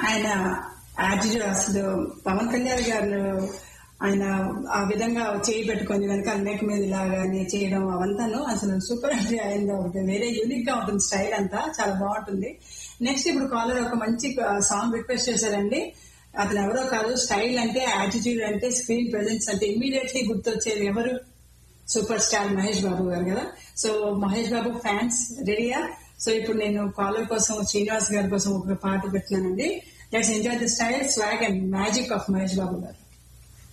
ఆయన యాటిట్యూడ్ అసలు పవన్ కళ్యాణ్ గారు ఆయన ఆ విధంగా చేయి పెట్టుకొని వెనక మేక మీద ఇలాగానే చేయడం అవంతాను అసలు సూపర్ అంటే ఆయన ఒకటి వేరే యూనిక్ గా ఉంటుంది స్టైల్ అంతా చాలా బాగుంటుంది నెక్స్ట్ ఇప్పుడు కాలర్ ఒక మంచి సాంగ్ రిక్వెస్ట్ చేశారండి అతను ఎవరో కాదు స్టైల్ అంటే యాటిట్యూడ్ అంటే స్క్రీన్ ప్రెజెన్స్ అంటే ఇమీడియట్లీ గుర్తొచ్చేది ఎవరు సూపర్ స్టార్ మహేష్ బాబు గారు కదా సో మహేష్ బాబు ఫ్యాన్స్ రెడీయా సో ఇప్పుడు నేను కాలర్ కోసం శ్రీనివాస్ గారి కోసం ఒక పాట పెట్టినానండి let's enjoy the style swag and magic of Mahesh Babu గారు